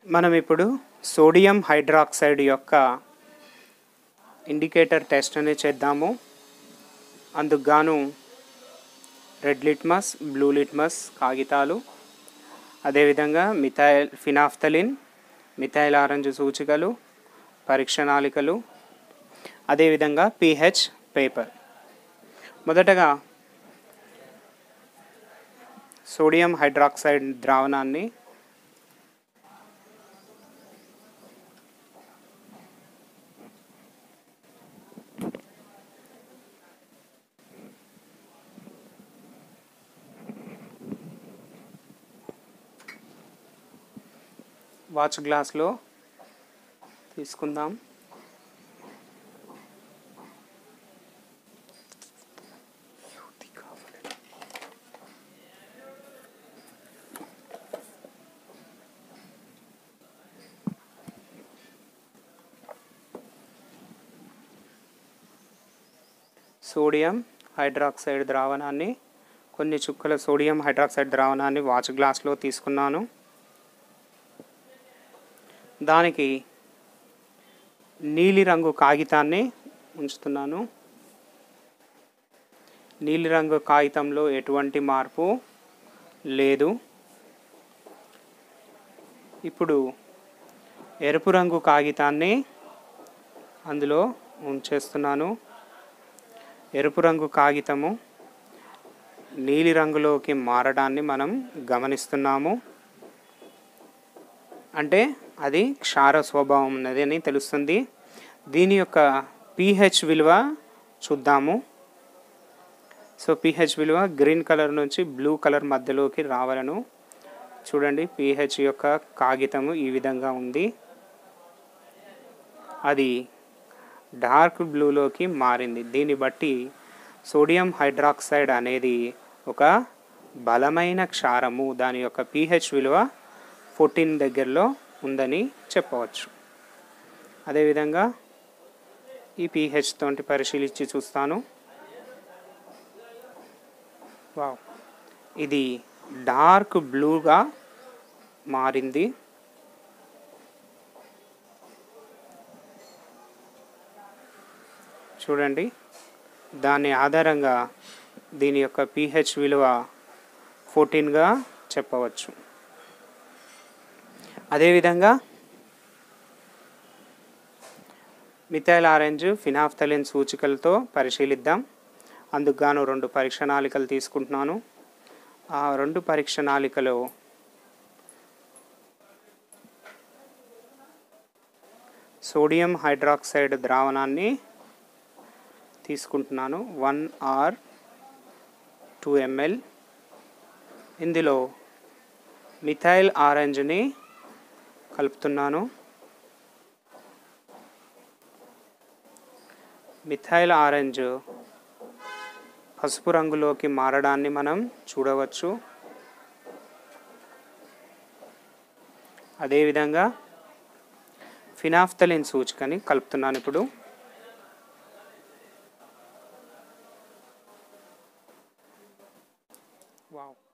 మనం ఇప్పుడు sodium hydroxide యొక్క ఇండికేటర్ టెస్ట్ అనేది చేద్దాము అందుకు గాను రెడ్ లిట్మస్ బ్లూ లిట్మస్ కాగితాలు అదేవిధంగా మిథైల్ ఫినాఫ్థలిన్ మిథైల్ ఆరెంజ్ సూచికలు పరీక్ష నాళికలు అదేవిధంగా పిహెచ్ పేపర్ మొదటగా సోడియం హైడ్రాక్సైడ్ ద్రావణాన్ని వాచ్ గ్లాస్లో తీసుకుందాం సోడియం హైడ్రాక్సైడ్ ద్రావణాన్ని కొన్ని చుక్కల సోడియం హైడ్రాక్సైడ్ ద్రావణాన్ని వాచ్ గ్లాస్లో తీసుకున్నాను దానికి నీలిరంగు కాగితాన్ని ఉంచుతున్నాను నీలిరంగు కాగితంలో ఎటువంటి మార్పు లేదు ఇప్పుడు ఎరుపు రంగు కాగితాన్ని అందులో ఉంచేస్తున్నాను ఎరుపు రంగు కాగితము నీలి రంగులోకి మారడాన్ని మనం గమనిస్తున్నాము అంటే అది క్షార స్వభావం ఉన్నది అని తెలుస్తుంది దీని యొక్క పీహెచ్ విలువ చూద్దాము సో పీహెచ్ విలువ గ్రీన్ కలర్ నుంచి బ్లూ కలర్ మధ్యలోకి రావాలను చూడండి పీహెచ్ యొక్క కాగితము ఈ విధంగా ఉంది అది డార్క్ బ్లూలోకి మారింది దీన్ని బట్టి సోడియం హైడ్రాక్సైడ్ అనేది ఒక బలమైన క్షారము దాని యొక్క పీహెచ్ విలువ ఫోర్టీన్ దగ్గరలో ఉందని చెప్పవచ్చు అదేవిధంగా ఈ పీహెచ్ తోటి పరిశీలించి చూస్తాను వావ్ ఇది డార్క్ బ్లూగా మారింది చూడండి దాని ఆధారంగా దీని యొక్క పీహెచ్ విలువ ఫోర్టీన్గా చెప్పవచ్చు అదేవిధంగా మిథైల్ ఆరెంజ్ ఫినాఫ్థలిన్ సూచికలతో పరిశీలిద్దాం అందుకు గాను రెండు పరీక్ష నాళికలు తీసుకుంటున్నాను ఆ రెండు పరీక్ష నాళికలో సోడియం హైడ్రాక్సైడ్ ద్రావణాన్ని తీసుకుంటున్నాను వన్ ఆర్ టూ ఎంఎల్ ఇందులో మిథైల్ ఆరెంజ్ని కలుపుతున్నాను మిథైల్ ఆరెంజ్ పసుపు రంగులోకి మారడాన్ని మనం చూడవచ్చు అదేవిధంగా ఫినాఫ్థలిన్ సూచికని కలుపుతున్నాను ఇప్పుడు వావ్